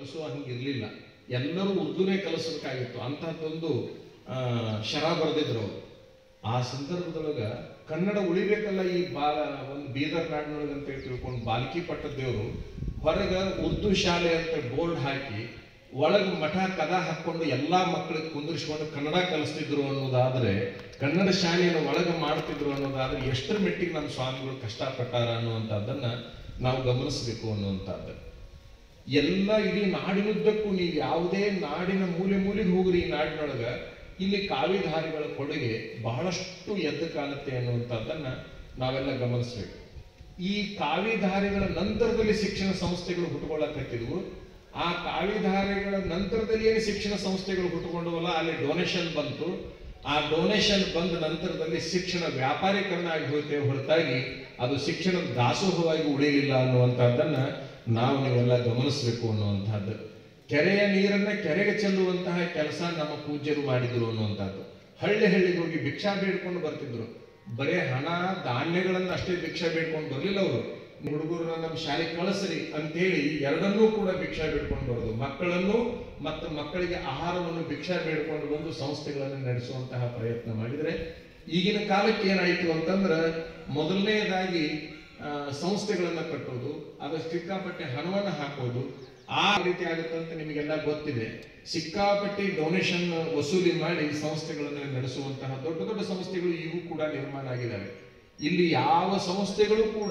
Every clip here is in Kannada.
ಕಲಿಸುವ ಹಂಗಿರ್ಲಿಲ್ಲ ಎಲ್ಲರೂ ಉರ್ದುನೇ ಕಲಿಸ್ಬೇಕಾಗಿತ್ತು ಅಂತಹದ್ದೊಂದು ಆ, ಶರ ಬರೆದಿದ್ರು ಅವರು ಆ ಸಂದರ್ಭದೊಳಗ ಕನ್ನಡ ಉಳಿಬೇಕಲ್ಲ ಈ ಬಾಲ ಒಂದು ಬೀದರ್ ನಾಡಿನೊಳಗೆ ಅಂತ ಹೇಳಿ ತಿಳ್ಕೊಂಡು ಬಾಲ್ಕಿ ಪಟ್ಟದೇವರು ಹೊರಗ ಉರ್ದು ಶಾಲೆ ಅಂತ ಬೋರ್ಡ್ ಹಾಕಿ ಒಳಗೆ ಮಠ ಕದ ಹಾಕೊಂಡು ಎಲ್ಲಾ ಮಕ್ಕಳಿಗೆ ಕುಂದಿರಿಸ್ಕೊಂಡು ಕನ್ನಡ ಕಲಿಸ್ತಿದ್ರು ಅನ್ನೋದಾದ್ರೆ ಕನ್ನಡ ಶಾಲೆಯನ್ನು ಒಳಗೆ ಮಾಡ್ತಿದ್ರು ಅನ್ನೋದಾದ್ರೆ ಎಷ್ಟರ ಮಟ್ಟಿಗೆ ನಮ್ಮ ಸ್ವಾಮಿಗಳು ಕಷ್ಟಪಟ್ಟಾರ ಅನ್ನುವಂಥದ್ದನ್ನ ನಾವು ಗಮನಿಸಬೇಕು ಅನ್ನುವಂಥದ್ದು ಎಲ್ಲ ಇಡೀ ನಾಡಿನುದ್ದಕ್ಕೂ ನೀವು ಯಾವುದೇ ನಾಡಿನ ಮೂಲೆ ಮೂಲೆಗೆ ಹೋಗ್ರಿ ಈ ನಾಡಿನೊಳಗ ಇಲ್ಲಿ ಕಾವಿಧಾರಿಗಳ ಕೊಡುಗೆ ಬಹಳಷ್ಟು ಎದ್ದು ಕಾಣುತ್ತೆ ಅನ್ನುವಂಥದ್ದನ್ನ ನಾವೆಲ್ಲ ಗಮನಿಸಬೇಕು ಈ ಕಾವಿಧಾರಿಗಳ ನಂತರದಲ್ಲಿ ಶಿಕ್ಷಣ ಸಂಸ್ಥೆಗಳು ಹುಟ್ಟುಕೊಳ್ಳಕತ್ತಿದ್ವು ಆ ಕಾವಿಧಾರಿಗಳ ನಂತರದಲ್ಲಿ ಏನು ಶಿಕ್ಷಣ ಸಂಸ್ಥೆಗಳು ಹುಟ್ಟುಕೊಂಡವಲ್ಲ ಅಲ್ಲಿ ಡೊನೇಷನ್ ಬಂತು ಆ ಡೊನೇಷನ್ ಬಂದ ನಂತರದಲ್ಲಿ ಶಿಕ್ಷಣ ವ್ಯಾಪಾರೀಕರಣ ಆಗಿ ಹೋಯ್ತೇವೆ ಹೊರತಾಗಿ ಅದು ಶಿಕ್ಷಣ ದಾಸೋಹವಾಗಿ ಉಳಿಲಿಲ್ಲ ಅನ್ನುವಂಥದ್ದನ್ನ ನಾವು ನೀವೆಲ್ಲ ಗಮನಿಸಬೇಕು ಅನ್ನುವಂಥದ್ದು ಕೆರೆಯ ನೀರನ್ನ ಕೆರೆಗೆ ಚೆಲ್ಲುವಂತಹ ಕೆಲಸ ನಮ್ಮ ಪೂಜ್ಯರು ಮಾಡಿದ್ರು ಅನ್ನುವಂಥದ್ದು ಹಳ್ಳಿ ಹಳ್ಳಿಗೆ ಹೋಗಿ ಭಿಕ್ಷಾ ಬೇಡ್ಕೊಂಡು ಬರ್ತಿದ್ರು ಬರೇ ಹಣ ಧಾನ್ಯಗಳನ್ನ ಅಷ್ಟೇ ಭಿಕ್ಷಾ ಬೇಡ್ಕೊಂಡು ಬರ್ಲಿಲ್ಲ ಅವರು ಹುಡುಗರನ್ನ ನಮ್ಮ ಶಾಲೆಗೆ ಕಳಿಸ್ರಿ ಅಂತೇಳಿ ಎರಡನ್ನೂ ಕೂಡ ಭಿಕ್ಷಾ ಬೇಡ್ಕೊಂಡು ಬರೋದು ಮಕ್ಕಳನ್ನು ಮತ್ತು ಮಕ್ಕಳಿಗೆ ಆಹಾರವನ್ನು ಭಿಕ್ಷಾ ಬೇಡ್ಕೊಂಡು ಬಂದು ಸಂಸ್ಥೆಗಳನ್ನು ನಡೆಸುವಂತಹ ಪ್ರಯತ್ನ ಮಾಡಿದ್ರೆ ಈಗಿನ ಕಾಲಕ್ಕೆ ಏನಾಯಿತು ಅಂತಂದ್ರೆ ಮೊದಲನೇದಾಗಿ ಆ, ಸಂಸ್ಥೆಗಳನ್ನ ಕಟ್ಟೋದು ಅದು ಸಿಕ್ಕಾಪಟ್ಟೆ ಹಣವನ್ನ ಹಾಕೋದು ಆ ರೀತಿ ಆಗುತ್ತೆ ಅಂತ ನಿಮಗೆಲ್ಲ ಗೊತ್ತಿದೆ ಸಿಕ್ಕಾಪಟ್ಟೆ ಡೊನೇಷನ್ ವಸೂಲಿ ಮಾಡಿ ಸಂಸ್ಥೆಗಳನ್ನು ನಡೆಸುವಂತಹ ದೊಡ್ಡ ದೊಡ್ಡ ಸಂಸ್ಥೆಗಳು ಇವು ಕೂಡ ನಿರ್ಮಾಣ ಆಗಿದ್ದಾವೆ ಇಲ್ಲಿ ಯಾವ ಸಂಸ್ಥೆಗಳು ಕೂಡ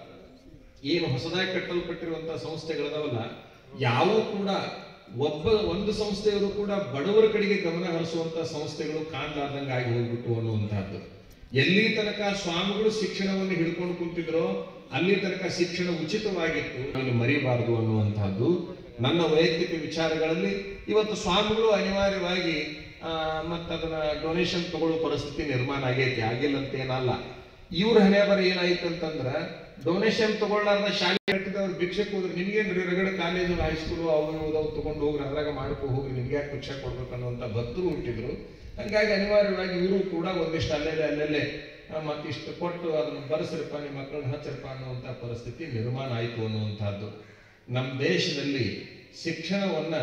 ಏನು ಹೊಸದಾಗಿ ಕಟ್ಟಲ್ಪಟ್ಟಿರುವಂತಹ ಸಂಸ್ಥೆಗಳದಾವಲ್ಲ ಯಾವೂ ಕೂಡ ಒಬ್ಬ ಒಂದು ಸಂಸ್ಥೆಯವರು ಕೂಡ ಬಡವರ ಕಡೆಗೆ ಗಮನ ಹರಿಸುವಂತಹ ಸಂಸ್ಥೆಗಳು ಕಾಣ್ಲಾರ್ದಂಗೆ ಆಗಿ ಹೋಗ್ಬಿಟ್ಟು ಅನ್ನುವಂತಹದ್ದು ಎಲ್ಲಿ ತನಕ ಸ್ವಾಮಿಗಳು ಶಿಕ್ಷಣವನ್ನು ಹಿಡ್ಕೊಂಡು ಕುಂತಿದ್ರೋ ಅಲ್ಲಿ ತನಕ ಶಿಕ್ಷಣ ಉಚಿತವಾಗಿತ್ತು ಅದನ್ನು ಮರಿಬಾರದು ಅನ್ನುವಂತಹದ್ದು ನನ್ನ ವೈಯಕ್ತಿಕ ವಿಚಾರಗಳಲ್ಲಿ ಇವತ್ತು ಸ್ವಾಮಿಗಳು ಅನಿವಾರ್ಯವಾಗಿ ಆ, ಮತ್ತ ಅದನ್ನ ಡೊನೇಷನ್ ತಗೊಳ್ಳೋ ಪರಿಸ್ಥಿತಿ ನಿರ್ಮಾಣ ಆಗೈತಿ ಆಗಿಲ್ಲ ಅಂತ ಏನಲ್ಲ ಇವ್ರ ಹಣೆ ಬರ ಏನಾಯ್ತು ಅಂತಂದ್ರ ಡೊನೇಷನ್ ತಗೊಳ್ಳಾರ್ದ ಶಾಲೆ ಕಟ್ಟಿದವ್ರು ಭಿಕ್ಷಕ್ಕೆ ಹೋದ್ರೆ ನಿಮ್ಗೇನ್ರಿ ರಗಡ ಕಾಲೇಜು ಹೈಸ್ಕೂಲು ಅವು ಇವು ತಗೊಂಡು ಹೋಗ್ರಿ ಅದ್ರಾಗ ಮಾಡ್ಕೊ ಹೋಗ್ರಿ ನಿಮ್ಗೆ ಯಾಕೆ ಭಿಕ್ಷೆ ಕೊಡ್ಬೇಕು ಅನ್ನುವಂತ ಭಕ್ತರು ಹುಟ್ಟಿದ್ರು ಹಂಗಾಗಿ ಅನಿವಾರ್ಯವಾಗಿ ಇವರು ಕೂಡ ಒಂದಿಷ್ಟು ಅಲ್ಲೆಲ್ಲೇ ಅಲ್ಲೆಲ್ಲೇ ಆ, ಮತ್ತಿಷ್ಟು ಕೊಟ್ಟು ಅದನ್ನ ಬರೆಸ್ರಪ್ಪ ನಿಮ್ಮ ಮಕ್ಕಳನ್ನ ಹಚ್ಚರಪ್ಪ ಅನ್ನುವಂಥ ಪರಿಸ್ಥಿತಿ ನಿರ್ಮಾಣ ಆಯಿತು ಅನ್ನುವಂಥದ್ದು ನಮ್ಮ ದೇಶದಲ್ಲಿ ಶಿಕ್ಷಣವನ್ನ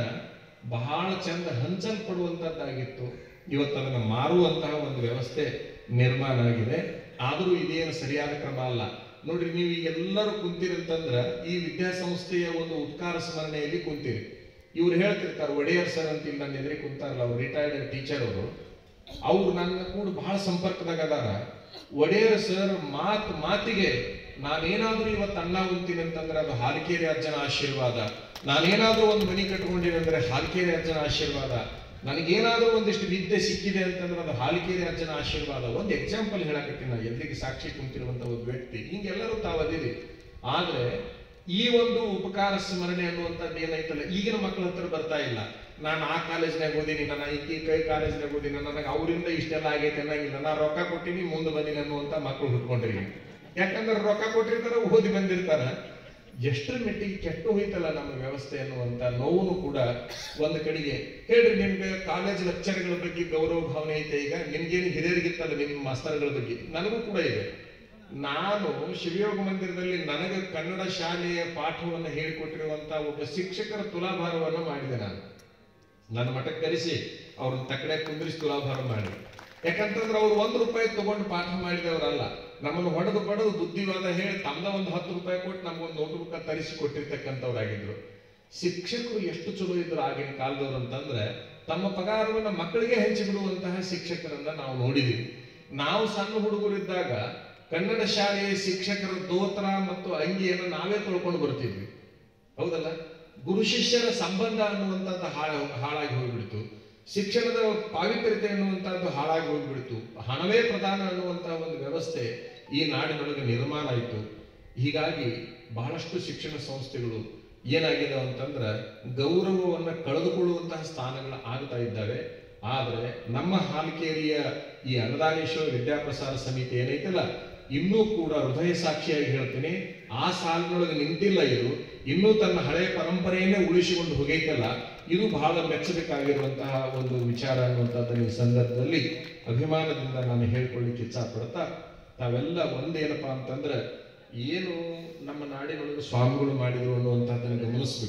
ಬಹಳ ಚಂದ ಹಂಚಲ್ಪಡುವಂಥದ್ದಾಗಿತ್ತು ಇವತ್ತು ಅದನ್ನ ಮಾರುವಂತಹ ಒಂದು ವ್ಯವಸ್ಥೆ ನಿರ್ಮಾಣ ಆಗಿದೆ ಆದರೂ ಇದೇನು ಸರಿಯಾದ ಕ್ರಮ ಅಲ್ಲ ನೋಡ್ರಿ ನೀವು ಈಗ ಎಲ್ಲರೂ ಕುಂತೀರಿ ಅಂತಂದ್ರ ಈ ವಿದ್ಯಾಸಂಸ್ಥೆಯ ಒಂದು ಉತ್ಕಾರ ಸ್ಮರಣೆಯಲ್ಲಿ ಕುಂತೀರಿ ಇವ್ರು ಹೇಳ್ತಿರ್ತಾರೆ ಒಡೆಯರ್ ಸರ್ ಅಂತ ಇಲ್ಲಿ ನನ್ನ ಎದುರಿಗೆ ಕುಂತಾರಲ್ಲ ಅವ್ರು ರಿಟೈರ್ಡ್ ಟೀಚರ್ ಅವರು ಅವ್ರು ನನ್ನ ಕೂಡ ಬಹಳ ಸಂಪರ್ಕದಾಗ ಅದಾರ ಒಡೆಯರ್ ಸರ್ ಮಾತ್ ಮಾತಿಗೆ ನಾನೇನಾದ್ರೂ ಇವತ್ತು ಅನ್ನ ಉಂತೀನಿ ಅಂತಂದ್ರೆ ಅದು ಹಾಲಿಕೇರಿ ಅಜ್ಜನ ಆಶೀರ್ವಾದ ನಾನೇನಾದ್ರೂ ಒಂದು ಮನಿ ಕಟ್ಕೊಂಡಿನಿ ಅಂದ್ರೆ ಹಾಲಿಕೇರಿ ಅಜ್ಜನ ಆಶೀರ್ವಾದ ನನಗೇನಾದ್ರೂ ಒಂದಿಷ್ಟು ವಿದ್ಯೆ ಸಿಕ್ಕಿದೆ ಅಂತಂದ್ರೆ ಅದು ಹಾಲಿಕೇರಿ ಅಜ್ಜನ ಆಶೀರ್ವಾದ ಒಂದು ಎಕ್ಸಾಂಪಲ್ ಹೇಳಕತ್ತೀನಿ ನಾ ಎಲ್ಲಿಗೆ ಸಾಕ್ಷಿ ಕುಂತಿರುವಂತ ಒಬ್ಬ ವ್ಯಕ್ತಿ ಹಿಂಗೆಲ್ಲರೂ ತಾವು ಅದಿರಿ ಆದ್ರೆ ಈ ಒಂದು ಉಪಕಾರ ಸ್ಮರಣೆ ಅನ್ನುವಂಥದ್ದು ಏನೈತಲ್ಲ ಈಗಿನ ಮಕ್ಕಳ ಹತ್ರ ಬರ್ತಾ ಇಲ್ಲ ನಾನು ಆ ಕಾಲೇಜ್ನಾಗ ಓದಿನಿ ನನ್ನ ಈ ಕೈ ಕಾಲೇಜ್ನಾಗ ಓದಿನಿ ನನಗೆ ಅವರಿಂದ ಇಷ್ಟೆಲ್ಲ ಆಗೈತೆ ಅನ್ನಂಗಿಲ್ಲ ನಾನು ರೊಕ್ಕ ಕೊಟ್ಟಿನಿ ಮುಂದೆ ಬಂದಿನಿ ಅನ್ನುವಂಥ ಮಕ್ಕಳು ಹುಟ್ಕೊಂಡ್ರಿ ಯಾಕಂದ್ರೆ ರೊಕ್ಕ ಕೊಟ್ಟಿರ್ತಾರ ಓದಿ ಬಂದಿರ್ತಾರ ಎಷ್ಟರ ಮಟ್ಟಿಗೆ ಕೆಟ್ಟು ಹೋಯ್ತಲ್ಲ ನಮ್ಮ ವ್ಯವಸ್ಥೆ ಅನ್ನುವಂತ ನೋವು ಕೂಡ ಒಂದು ಕಡೆಗೆ ಹೇಳ್ರಿ ನಿಮ್ಗೆ ಕಾಲೇಜ್ ಲೆಕ್ಚರ್ಗಳ ಬಗ್ಗೆ ಗೌರವ ಭಾವನೆ ಐತೆ ಈಗ ನಿಮ್ಗೇನು ಹಿರಿಯರಿಗಿತ್ತಲ್ಲ ನಿಮ್ಮ ಮಾಸ್ತರ್ಗಳ ಬಗ್ಗೆ ನನಗೂ ಕೂಡ ಇದೆ ನಾನು ಶಿವಯೋಗ ಮಂದಿರದಲ್ಲಿ ನನಗೆ ಕನ್ನಡ ಶಾಲೆಯ ಪಾಠವನ್ನು ಹೇಳಿಕೊಟ್ಟಿರುವಂತ ಒಬ್ಬ ಶಿಕ್ಷಕರ ತುಲಾಭಾರವನ್ನು ಮಾಡಿದೆ ನಾನು ನನ್ನ ಮಠಕ್ಕೆ ಕರೆಸಿ ಅವ್ರನ್ನ ತಕ್ಕಡೆ ಕುಂದ್ರಿಸಿ ತುಲಾಭಾರ ಮಾಡಿ ಯಾಕಂತಂದ್ರೆ ಅವ್ರು ಒಂದು ರೂಪಾಯಿ ತಗೊಂಡು ಪಾಠ ಮಾಡಿದವರಲ್ಲ ನಮ್ಮನ್ನು ಹೊಡೆದು ಪಡೆದು ಬುದ್ಧಿವಾದ ಹೇಳಿ ತಮ್ಮದ ಒಂದು ಹತ್ತು ರೂಪಾಯಿ ಕೊಟ್ಟು ನಮ್ಗೊಂದು ನೋಟ್ ಬುಕ್ ತರಿಸಿ ಕೊಟ್ಟಿರ್ತಕ್ಕಂಥವ್ರಾಗಿದ್ರು ಶಿಕ್ಷಕರು ಎಷ್ಟು ಚಲೋ ಇದ್ರು ಆಗಿನ ಕಾಲದವ್ರು ಅಂತಂದ್ರೆ ತಮ್ಮ ಪಗಾರವನ್ನ ಮಕ್ಕಳಿಗೆ ಹಂಚಿಬಿಡುವಂತಹ ಶಿಕ್ಷಕರನ್ನ ನಾವು ನೋಡಿದೀವಿ ನಾವು ಸಣ್ಣ ಹುಡುಗರಿದ್ದಾಗ ಕನ್ನಡ ಶಾಲೆಯ ಶಿಕ್ಷಕರ ದೋತ್ರ ಮತ್ತು ಅಂಗಿಯನ್ನು ನಾವೇ ತೊಳ್ಕೊಂಡು ಬರ್ತಿದ್ವಿ ಹೌದಲ್ಲ ಗುರು ಶಿಷ್ಯರ ಸಂಬಂಧ ಅನ್ನುವಂಥದ್ದು ಹಾಳ ಹಾಳಾಗಿ ಹೋಗ್ಬಿಡ್ತು ಶಿಕ್ಷಣದ ಪಾವಿತ್ರ್ಯತೆ ಅನ್ನುವಂಥದ್ದು ಹಾಳಾಗಿ ಹೋಗ್ಬಿಡ್ತು ಹಣವೇ ಪ್ರಧಾನ ಅನ್ನುವಂತಹ ಒಂದು ವ್ಯವಸ್ಥೆ ಈ ನಾಡಿನೊಳಗೆ ನಿರ್ಮಾಣ ಆಯಿತು ಹೀಗಾಗಿ ಬಹಳಷ್ಟು ಶಿಕ್ಷಣ ಸಂಸ್ಥೆಗಳು ಏನಾಗಿದೆ ಅಂತಂದ್ರೆ ಗೌರವವನ್ನ ಕಳೆದುಕೊಳ್ಳುವಂತಹ ಸ್ಥಾನಗಳು ಆಗ್ತಾ ಇದ್ದಾವೆ ಆದರೆ ನಮ್ಮ ಹಾಲಿಕೇರಿಯ ಈ ಅನ್ನದಾನೇಶ್ವರ ವಿದ್ಯಾಪ್ರಸಾರ ಸಮಿತಿ ಏನೈತಲ್ಲ ಇನ್ನೂ ಕೂಡ ಹೃದಯ ಸಾಕ್ಷಿಯಾಗಿ ಹೇಳ್ತೀನಿ ಆ ಸಾಲಿನೊಳಗೆ ನಿಂತಿಲ್ಲ ಇದು ಇನ್ನೂ ತನ್ನ ಹಳೆಯ ಪರಂಪರೆಯನ್ನೇ ಉಳಿಸಿಕೊಂಡು ಹೋಗೈತಲ್ಲ ಇದು ಬಹಳ ಮೆಚ್ಚಬೇಕಾಗಿರುವಂತಹ ಒಂದು ವಿಚಾರ ಅನ್ನುವಂಥದ್ದನ್ನು ಈ ಸಂದರ್ಭದಲ್ಲಿ ಅಭಿಮಾನದಿಂದ ನಾನು ಹೇಳ್ಕೊಳ್ಳಿಕ್ಕೆ ಇಚ್ಛಪಡ್ತಾ ತಾವೆಲ್ಲ ಒಂದೇನಪ್ಪಾ ಅಂತಂದ್ರೆ ಏನು ನಮ್ಮ ನಾಡಿನೊಳಗೆ ಸ್ವಾಮಿಗಳು ಮಾಡಿದ್ರು ಅನ್ನುವಂಥದ್ದನ್ನು ಗಮನಿಸಬೇಕು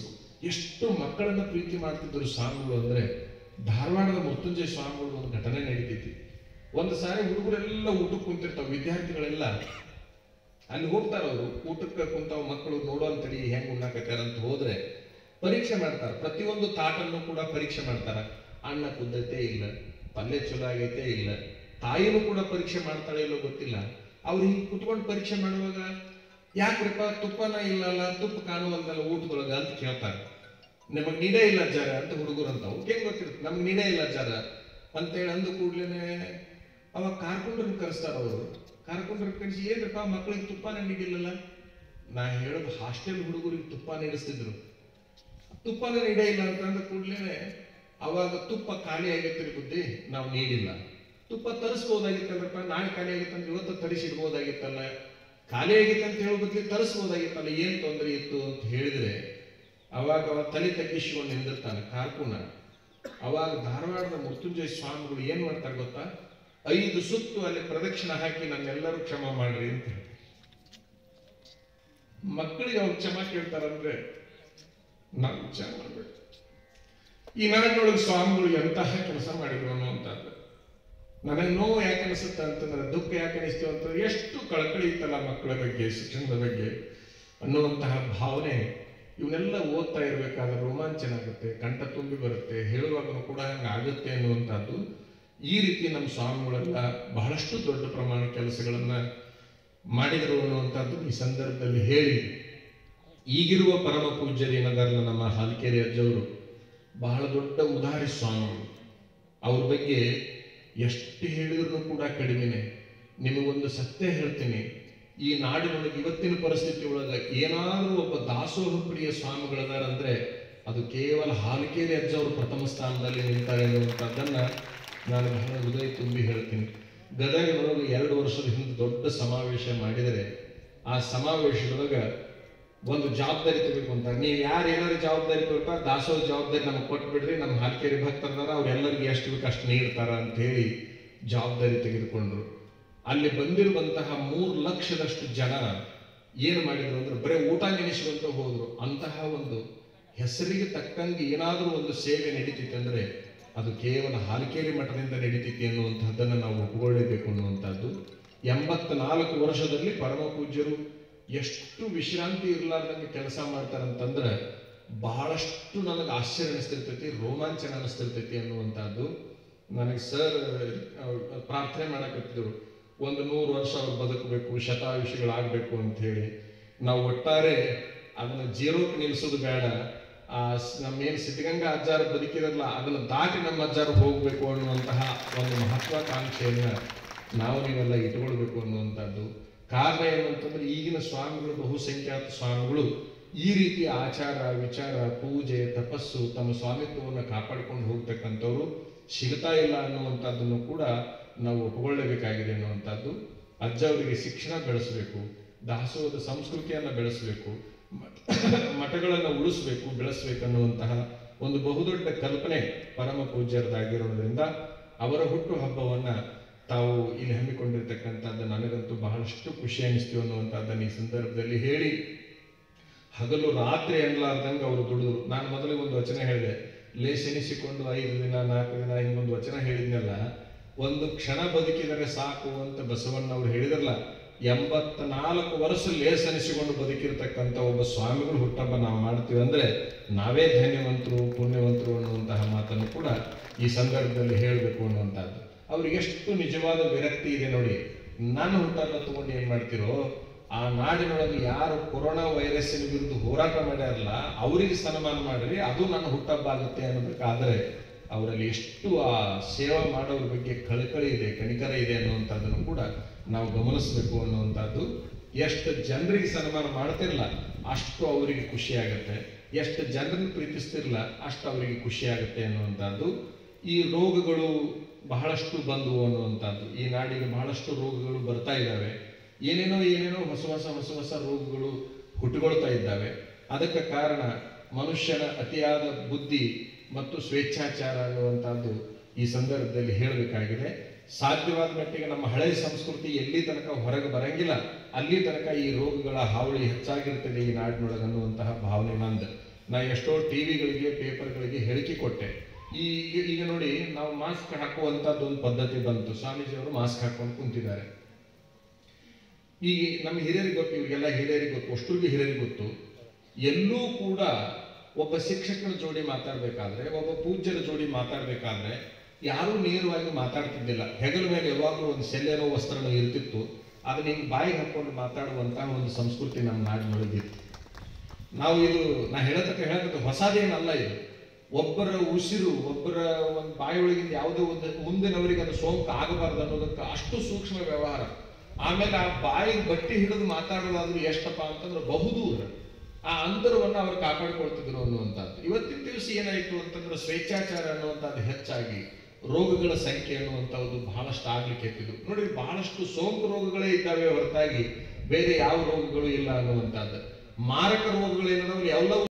ಎಷ್ಟು ಮಕ್ಕಳನ್ನ ಪ್ರೀತಿ ಮಾಡ್ತಿದ್ದರು ಸ್ವಾಮಿಗಳು ಅಂದ್ರೆ ಧಾರವಾಡದ ಮೃತ್ಯುಂಜಯ ಸ್ವಾಮಿಗಳು ಒಂದು ಘಟನೆ ನಡೀತೈತಿ ಒಂದು ಸಾರಿ ಹುಡುಗರೆಲ್ಲ ಊಟಕ್ಕೆ ಕುಂತಿರ್ತಾವ ವಿದ್ಯಾರ್ಥಿಗಳೆಲ್ಲ ಅಲ್ಲಿ ಹೋಗ್ತಾರ ಅವರು ಊಟಕ್ಕೆ ಕುಂತಾವ ಮಕ್ಕಳು ನೋಡೋಂತಡಿ ಹೆಂಗ್ ಉಣ್ಣಾಕತ್ತಾರ ಅಂತ ಹೋದ್ರೆ ಪರೀಕ್ಷೆ ಮಾಡ್ತಾರ ಪ್ರತಿಯೊಂದು ತಾಟನ್ನು ಕೂಡ ಪರೀಕ್ಷೆ ಮಾಡ್ತಾರ ಅಣ್ಣ ಕುದ್ದೈತೆ ಇಲ್ಲ ಪಲ್ಯ ಚಲೋ ಆಗೈತೆ ಇಲ್ಲ ತಾಯಿನೂ ಕೂಡ ಪರೀಕ್ಷೆ ಮಾಡ್ತಾಳೆ ಇಲ್ಲೋ ಗೊತ್ತಿಲ್ಲ ಅವ್ರು ಹಿಂಗ್ ಕುತ್ಕೊಂಡು ಪರೀಕ್ಷೆ ಮಾಡುವಾಗ ಯಾಕ್ರಿಪ್ಪ ತುಪ್ಪನ ಇಲ್ಲಲ್ಲ ತುಪ್ಪ ಕಾಣುವಂತಲ್ಲ ಊಟದೊಳಗ ಅಂತ ಕೇಳ್ತಾರೆ ನಮಗ್ ನೀಡೇ ಇಲ್ಲ ಅಜ್ಜಾರ ಅಂತ ಹುಡುಗರು ಅಂತ ಹೆಂಗ್ ಗೊತ್ತಿರುತ್ತೆ ನಮ್ಗೆ ನೀಡೇ ಇಲ್ಲ ಅಜ್ಜಾರ ಅಂತೇಳಿ ಅಂದ ಕೂಡ್ಲೇನೆ ಅವಾಗ ಕಾರ್ಕೊಂಡ್ರನ್ನ ಕರೆಸ್ತಾರ ಅವರು ಕಾರ್ಕೊಂಡ್ರನ್ನ ಕರೆಸಿ ಏನ್ರಪ್ಪ ಮಕ್ಕಳಿಗೆ ತುಪ್ಪನ ನೀಡಿಲ್ಲಲ್ಲ ನಾ ಹೇಳೋದು ಹಾಸ್ಟೆಲ್ ಹುಡುಗರಿಗೆ ತುಪ್ಪ ನೀಡಿಸ್ತಿದ್ರು ತುಪ್ಪನ ನೀಡೇ ಇಲ್ಲ ಅಂತ ಅಂದ ಕೂಡ್ಲೇನೆ ಅವಾಗ ತುಪ್ಪ ಖಾಲಿ ಆಗೈತ್ರಿ ಬುದ್ಧಿ ನಾವು ನೀಡಿಲ್ಲ ತುಪ್ಪ ತರಿಸ್ಬೋದಾಗಿತ್ತಲ್ರಪ್ಪ ನಾಳೆ ಖಾಲಿ ಆಗಿತ್ತಂದ್ರೆ ಇವತ್ತು ತರಿಸಿಡ್ಬೋದಾಗಿತ್ತಲ್ಲ ಖಾಲಿ ಆಗಿತ್ತು ಅಂತ ಹೇಳೋ ಬದ್ಲಿ ತರಿಸ್ಬೋದಾಗಿತ್ತಲ್ಲ ಏನ್ ತೊಂದರೆ ಇತ್ತು ಅಂತ ಹೇಳಿದ್ರೆ ಅವಾಗ ಅವ ತಲೆ ತಗ್ಗಿಸಿಕೊಂಡು ನಿಂದಿರ್ತಾನೆ ಕಾರ್ಕುಣ ಅವಾಗ ಧಾರವಾಡದ ಮೃತ್ಯುಂಜಯ ಸ್ವಾಮಿಗಳು ಏನ್ ಮಾಡ್ತಾರೆ ಗೊತ್ತಾ ಐದು ಸುತ್ತು ಅಲ್ಲಿ ಪ್ರದಕ್ಷಿಣೆ ಹಾಕಿ ನನ್ನೆಲ್ಲರೂ ಕ್ಷಮ ಮಾಡ್ರಿ ಅಂತ ಹೇಳ್ತಾರೆ ಮಕ್ಕಳಿಗೆ ಅವ್ರು ಕ್ಷಮ ಕೇಳ್ತಾರಂದ್ರೆ ನಾವು ಕ್ಷಮ ಮಾಡ್ಬೇಕು ಈ ನಾಡಿನೊಳಗೆ ಸ್ವಾಮಿಗಳು ಎಂತಹ ಕೆಲಸ ಮಾಡಿದ್ರು ಅನ್ನುವಂಥದ್ದು ನನಗೆ ನೋವು ಯಾಕೆ ಅನಿಸುತ್ತೆ ಅಂತಂದ್ರೆ ದುಃಖ ಯಾಕೆ ಅನಿಸ್ತೀವಿ ಅಂತಂದ್ರೆ ಎಷ್ಟು ಕಳಕಳಿ ಇತ್ತಲ್ಲ ಮಕ್ಕಳ ಬಗ್ಗೆ ಶಿಕ್ಷಣದ ಬಗ್ಗೆ ಅನ್ನುವಂತಹ ಭಾವನೆ ಇವನ್ನೆಲ್ಲ ಓದ್ತಾ ಇರಬೇಕಾದ್ರೆ ರೋಮಾಂಚನ ಆಗುತ್ತೆ ಕಂಠ ತುಂಬಿ ಬರುತ್ತೆ ಹೇಳುವಾಗಲೂ ಕೂಡ ಹಂಗೆ ಆಗುತ್ತೆ ಅನ್ನುವಂಥದ್ದು ಈ ರೀತಿ ನಮ್ಮ ಸ್ವಾಮಿಗಳೆಲ್ಲ ಬಹಳಷ್ಟು ದೊಡ್ಡ ಪ್ರಮಾಣ ಕೆಲಸಗಳನ್ನ ಮಾಡಿದರು ಅನ್ನುವಂಥದ್ದು ಈ ಸಂದರ್ಭದಲ್ಲಿ ಹೇಳಿ ಈಗಿರುವ ಪರಮ ಪೂಜ್ಯರು ಏನದಾರಲ್ಲ ನಮ್ಮ ಹಾಲ್ಕೇರಿ ಅಜ್ಜವರು ಬಹಳ ದೊಡ್ಡ ಉದಾರಿ ಸ್ವಾಮಿಗಳು ಅವ್ರ ಬಗ್ಗೆ ಎಷ್ಟು ಹೇಳಿದ್ರು ಕೂಡ ಕಡಿಮೆನೆ ನಿಮಗೊಂದು ಸತ್ಯ ಹೇಳ್ತೀನಿ ಈ ನಾಡಿನೊಳಗೆ ಇವತ್ತಿನ ಪರಿಸ್ಥಿತಿ ಒಳಗೆ ಏನಾದರೂ ಒಬ್ಬ ದಾಸೋಹ ಪ್ರಿಯ ಸ್ವಾಮಿಗಳದಾರಂದ್ರೆ ಅದು ಕೇವಲ ಹಾಲಿಕೇರಿ ಅಜ್ಜ ಅವರು ಪ್ರಥಮ ಸ್ಥಾನದಲ್ಲಿ ನಿಲ್ತಾರೆ ಅನ್ನುವಂಥದ್ದನ್ನ ನಾನು ಬಹಳ ಹೃದಯ ತುಂಬಿ ಹೇಳ್ತೀನಿ ಗದಗಿನೊಳಗೆ ಎರಡು ವರ್ಷದ ಹಿಂದೆ ದೊಡ್ಡ ಸಮಾವೇಶ ಮಾಡಿದರೆ ಆ ಸಮಾವೇಶದೊಳಗೆ ಒಂದು ಜವಾಬ್ದಾರಿ ತಗೋಬೇಕು ಅಂತ ನೀವು ಯಾರು ಏನಾದ್ರು ಜವಾಬ್ದಾರಿ ತಗೋತಾ ದಾಸೋಹ ಜವಾಬ್ದಾರಿ ನಮ್ಗೆ ಕೊಟ್ಬಿಡ್ರಿ ನಮ್ಮ ಹಾಲ್ಕೇರಿ ಭಕ್ತರದಾರ ಅವ್ರೆಲ್ಲರಿಗೆ ಎಷ್ಟು ಬೇಕು ಅಷ್ಟು ನೀಡ್ತಾರ ಅಂತ ಹೇಳಿ ಜವಾಬ್ದಾರಿ ತೆಗೆದುಕೊಂಡ್ರು ಅಲ್ಲಿ ಬಂದಿರುವಂತಹ ಮೂರು ಲಕ್ಷದಷ್ಟು ಜನ ಏನು ಮಾಡಿದ್ರು ಅಂದ್ರೆ ಬರೀ ಊಟ ನೆನೆಸುವಂತ ಹೋದ್ರು ಅಂತಹ ಒಂದು ಹೆಸರಿಗೆ ತಕ್ಕಂಗೆ ಏನಾದರೂ ಒಂದು ಸೇವೆ ನಡೀತಿತ್ತು ಅಂದ್ರೆ ಅದು ಕೇವಲ ಹಾಲಿಕೇರಿ ಮಠದಿಂದ ನಡೀತಿತ್ತು ಅನ್ನುವಂಥದ್ದನ್ನು ನಾವು ಒಪ್ಪಿಕೊಳ್ಳೇಬೇಕು ಅನ್ನುವಂಥದ್ದು ಎಂಬತ್ನಾಲ್ಕು ವರ್ಷದಲ್ಲಿ ಪರಮ ಪೂಜ್ಯರು ಎಷ್ಟು ವಿಶ್ರಾಂತಿ ಇರಲಾರ್ದಂಗೆ ಕೆಲಸ ಮಾಡ್ತಾರಂತಂದ್ರೆ ಬಹಳಷ್ಟು ನನಗೆ ಆಶ್ಚರ್ಯ ಅನಿಸ್ತಿರ್ತೈತಿ ರೋಮಾಂಚನ ಅನಿಸ್ತಿರ್ತೈತಿ ಅನ್ನುವಂಥದ್ದು ನನಗೆ ಸರ್ ಪ್ರಾರ್ಥನೆ ಮಾಡಕತ್ತಿದ್ರು ಒಂದು ನೂರು ವರ್ಷ ಅವ್ರು ಬದುಕಬೇಕು ಶತಾಯುಷಿಗಳಾಗಬೇಕು ಅಂತ ಹೇಳಿ ನಾವು ಒಟ್ಟಾರೆ ಅದನ್ನ ಜೀರೋಕ್ಕೆ ನಿಲ್ಲಿಸೋದು ಬೇಡ ಆ ಸ್- ನಮ್ಮೇನು ಸಿದ್ಧಗಂಗಾ ಅಜ್ಜಾರ ಬದುಕಿರಲ್ಲ ಅದನ್ನ ದಾಟಿ ನಮ್ಮ ಅಜ್ಜಾರ ಹೋಗ್ಬೇಕು ಅನ್ನುವಂತಹ ಒಂದು ಮಹತ್ವಾಕಾಂಕ್ಷೆಯನ್ನ ನಾವು ನೀವೆಲ್ಲ ಇಟ್ಕೊಳ್ಬೇಕು ಅನ್ನುವಂಥದ್ದು ಕಾರಣ ಏನಂತಂದ್ರೆ ಈಗಿನ ಸ್ವಾಮಿಗಳು ಬಹುಸಂಖ್ಯಾತ ಸ್ವಾಮಿಗಳು ಈ ರೀತಿ ಆಚಾರ ವಿಚಾರ ಪೂಜೆ ತಪಸ್ಸು ತಮ್ಮ ಸ್ವಾಮಿತ್ವವನ್ನು ಕಾಪಾಡಿಕೊಂಡು ಹೋಗ್ತಕ್ಕಂಥವ್ರು ಸಿಗ್ತಾ ಇಲ್ಲ ಅನ್ನುವಂಥದ್ದನ್ನು ಕೂಡ ನಾವು ಒಪ್ಪಿಕೊಳ್ಳಬೇಕಾಗಿದೆ ಅನ್ನುವಂಥದ್ದು ಅಜ್ಜ ಅವರಿಗೆ ಶಿಕ್ಷಣ ಬೆಳೆಸಬೇಕು ದಾಸೋಹದ ಸಂಸ್ಕೃತಿಯನ್ನು ಬೆಳೆಸಬೇಕು ಮಠಗಳನ್ನು ಉಳಿಸ್ಬೇಕು ಬೆಳೆಸಬೇಕು ಅನ್ನುವಂತಹ ಒಂದು ಬಹುದೊಡ್ಡ ಕಲ್ಪನೆ ಪರಮ ಪೂಜ್ಯರದಾಗಿರೋದ್ರಿಂದ ಅವರ ಹುಟ್ಟು ಹಬ್ಬವನ್ನ ತಾವು ಇಲ್ಲಿ ಹಮ್ಮಿಕೊಂಡಿರ್ತಕ್ಕಂಥದ್ದು ನನಗಂತೂ ಬಹಳಷ್ಟು ಖುಷಿ ಅನಿಸ್ತೀವಿ ಅನ್ನುವಂಥದ್ದನ್ನು ಈ ಸಂದರ್ಭದಲ್ಲಿ ಹೇಳಿ ಹಗಲು ರಾತ್ರಿ ಎನ್ನಲಾರ್ದಂಗೆ ಅವರು ದುಡಿದ್ರು ನಾನು ಮೊದಲಿಗೆ ಒಂದು ವಚನ ಹೇಳಿದೆ ಲೇಸೆನಿಸಿಕೊಂಡು ಐದು ದಿನ ನಾಲ್ಕು ದಿನ ಹಿಂಗೊಂದು ವಚನ ಹೇಳಿದ್ನಲ್ಲ ಒಂದು ಕ್ಷಣ ಬದುಕಿದರೆ ಸಾಕು ಅಂತ ಬಸವಣ್ಣ ಅವರು ಹೇಳಿದ್ರಲ್ಲ ಎಂಬತ್ನಾಲ್ಕು ವರ್ಷ ಲೇಸನಿಸಿಕೊಂಡು ಬದುಕಿರ್ತಕ್ಕಂಥ ಒಬ್ಬ ಸ್ವಾಮಿಗಳು ಹುಟ್ಟಹಬ್ಬ ನಾವು ಮಾಡ್ತೀವಿ ಅಂದ್ರೆ ನಾವೇ ಧನ್ಯವಂತರು ಪುಣ್ಯವಂತರು ಅನ್ನುವಂತಹ ಮಾತನ್ನು ಕೂಡ ಈ ಸಂದರ್ಭದಲ್ಲಿ ಹೇಳಬೇಕು ಅನ್ನುವಂಥದ್ದು ಅವ್ರಿಗೆ ಎಷ್ಟು ನಿಜವಾದ ವಿರಕ್ತಿ ಇದೆ ನೋಡಿ ನನ್ನ ಹುಟ್ಟಹಬ್ಬ ತಗೊಂಡು ಏನ್ ಮಾಡ್ತಿರೋ ಆ ನಾಡಿನೊಳಗೆ ಯಾರು ಕೊರೋನಾ ವೈರಸ್ಸಿನ ವಿರುದ್ಧ ಹೋರಾಟ ಮಾಡ್ಯಾರಲ್ಲ ಅವರಿಗೆ ಸನ್ಮಾನ ಮಾಡ್ರಿ ಅದು ನನ್ನ ಹುಟ್ಟಹಬ್ಬ ಆಗುತ್ತೆ ಅನ್ನೋದಕ್ಕಾದ್ರೆ ಅವರಲ್ಲಿ ಎಷ್ಟು ಆ ಸೇವೆ ಮಾಡೋದ್ರ ಬಗ್ಗೆ ಕಳಕಳಿ ಇದೆ ಕನಿಕರ ಇದೆ ಅನ್ನುವಂಥದ್ದನ್ನು ಕೂಡ ನಾವು ಗಮನಿಸಬೇಕು ಅನ್ನುವಂಥದ್ದು ಎಷ್ಟು ಜನರಿಗೆ ಸನ್ಮಾನ ಮಾಡ್ತಿರಲ್ಲ ಅಷ್ಟು ಅವರಿಗೆ ಖುಷಿ ಆಗುತ್ತೆ ಎಷ್ಟು ಜನರನ್ನು ಪ್ರೀತಿಸ್ತಿರಲ್ಲ ಅಷ್ಟು ಅವರಿಗೆ ಖುಷಿ ಆಗುತ್ತೆ ಅನ್ನುವಂಥದ್ದು ಈ ರೋಗಗಳು ಬಹಳಷ್ಟು ಬಂದವು ಅನ್ನುವಂಥದ್ದು ಈ ನಾಡಿಗೆ ಬಹಳಷ್ಟು ರೋಗಗಳು ಬರ್ತಾ ಇದ್ದಾವೆ ಏನೇನೋ ಏನೇನೋ ಹೊಸ ಹೊಸ ಹೊಸ ಹೊಸ ರೋಗಗಳು ಹುಟ್ಟುಕೊಳ್ತಾ ಇದ್ದಾವೆ ಅದಕ್ಕೆ ಕಾರಣ ಮನುಷ್ಯನ ಅತಿಯಾದ ಬುದ್ಧಿ ಮತ್ತು ಸ್ವೇಚ್ಛಾಚಾರ ಅನ್ನುವಂಥದ್ದು ಈ ಸಂದರ್ಭದಲ್ಲಿ ಹೇಳಬೇಕಾಗಿದೆ ಸಾಧ್ಯವಾದ ಮಟ್ಟಿಗೆ ನಮ್ಮ ಹಳೆ ಸಂಸ್ಕೃತಿ ಎಲ್ಲಿ ತನಕ ಹೊರಗೆ ಬರಂಗಿಲ್ಲ ಅಲ್ಲಿ ತನಕ ಈ ರೋಗಗಳ ಹಾವಳಿ ಹೆಚ್ಚಾಗಿರ್ತದೆ ಈ ನಾಡಿನೊಳಗೆ ಅನ್ನುವಂತಹ ಭಾವನೆ ನಂದು ನಾ ಎಷ್ಟೋ ಟಿವಿಗಳಿಗೆ ಪೇಪರ್ಗಳಿಗೆ ಹೇಳಿಕೆ ಕೊಟ್ಟೆ ಈಗ ಈಗ ನೋಡಿ ನಾವು ಮಾಸ್ಕ್ ಹಾಕುವಂಥದ್ದು ಒಂದು ಪದ್ಧತಿ ಬಂತು ಸ್ವಾಮೀಜಿಯವರು ಮಾಸ್ಕ್ ಹಾಕೊಂಡು ಕುಂತಿದ್ದಾರೆ ಈಗ ನಮ್ಮ ಹಿರಿಯರಿಗೆ ಗೊತ್ತು ಇವ್ರಿಗೆಲ್ಲ ಹಿರಿಯರಿಗೆ ಗೊತ್ತು ಅಷ್ಟರಿಗೆ ಹಿರಿಯರಿಗೆ ಗೊತ್ತು ಎಲ್ಲೂ ಕೂಡ ಒಬ್ಬ ಶಿಕ್ಷಕನ ಜೋಡಿ ಮಾತಾಡಬೇಕಾದ್ರೆ ಒಬ್ಬ ಪೂಜ್ಯರ ಜೋಡಿ ಮಾತಾಡಬೇಕಾದ್ರೆ ಯಾರೂ ನೇರವಾಗಿ ಮಾತಾಡ್ತಿದ್ದಿಲ್ಲ ಹೆಗಲ ಮೇಲೆ ಯಾವಾಗಲೂ ಒಂದು ಸೆಲ್ಲೆನೋ ವಸ್ತ್ರನೋ ಇರ್ತಿತ್ತು ಅದನ್ನ ಹಿಂಗೆ ಬಾಯಿಗೆ ಹಾಕೊಂಡು ಮಾತಾಡುವಂತಹ ಒಂದು ಸಂಸ್ಕೃತಿ ನಮ್ಮ ನಾಡಿನೊಳಗಿತ್ತು ನಾವು ಇದು ನಾ ಹೇಳತಕ್ಕ ಹೇಳತಕ್ಕ ಹೊಸದೇನಲ್ಲ ಇದು ಒಬ್ಬರ ಉಸಿರು ಒಬ್ಬರ ಒಂದು ಬಾಯಿಯೊಳಗಿಂದ ಯಾವುದೋ ಒಂದು ಮುಂದಿನವರಿಗೆ ಅದು ಸೋಂಕು ಆಗಬಾರ್ದು ಅನ್ನೋದಕ್ಕೆ ಅಷ್ಟು ಸೂಕ್ಷ್ಮ ವ್ಯವಹಾರ ಆಮೇಲೆ ಆ ಬಾಯಿಗೆ ಬಟ್ಟೆ ಹಿಡಿದು ಮಾತಾಡೋದಾದ್ರೂ ಎಷ್ಟಪ್ಪ ಅಂತಂದ್ರೆ ಬಹುದೂರ ಆ ಅಂತರವನ್ನು ಅವರು ಕಾಪಾಡಿಕೊಳ್ತಿದ್ರು ಅನ್ನುವಂಥದ್ದು ಇವತ್ತಿನ ದಿವಸ ಏನಾಯ್ತು ಅಂತಂದ್ರೆ ಸ್ವೇಚ್ಛಾಚಾರ ಅನ್ನುವಂಥದ್ದು ಹೆಚ್ಚಾಗಿ ರೋಗಗಳ ಸಂಖ್ಯೆ ಅನ್ನುವಂಥದ್ದು ಬಹಳಷ್ಟು ಆಗ್ಲಿಕ್ಕೆ ಎತ್ತಿದ್ರು ನೋಡಿ ಬಹಳಷ್ಟು ಸೋಂಕು ರೋಗಗಳೇ ಇದ್ದಾವೆ ಹೊರತಾಗಿ ಬೇರೆ ಯಾವ ರೋಗಗಳು ಇಲ್ಲ ಅನ್ನುವಂಥದ್ದು ಮಾರಕ ರೋಗಗಳೇನೋ ಎಲ್ಲವೂ